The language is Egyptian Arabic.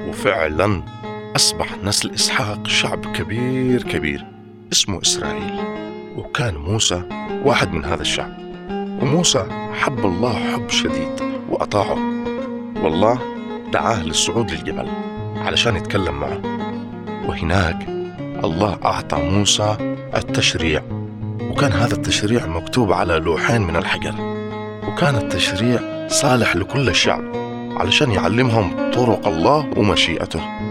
وفعلا أصبح نسل إسحاق شعب كبير كبير اسمه إسرائيل وكان موسى واحد من هذا الشعب وموسى حب الله حب شديد وأطاعه والله دعاه للصعود للجبل علشان يتكلم معه وهناك الله أعطى موسى التشريع وكان هذا التشريع مكتوب على لوحين من الحجر وكان التشريع صالح لكل الشعب علشان يعلمهم طرق الله ومشيئته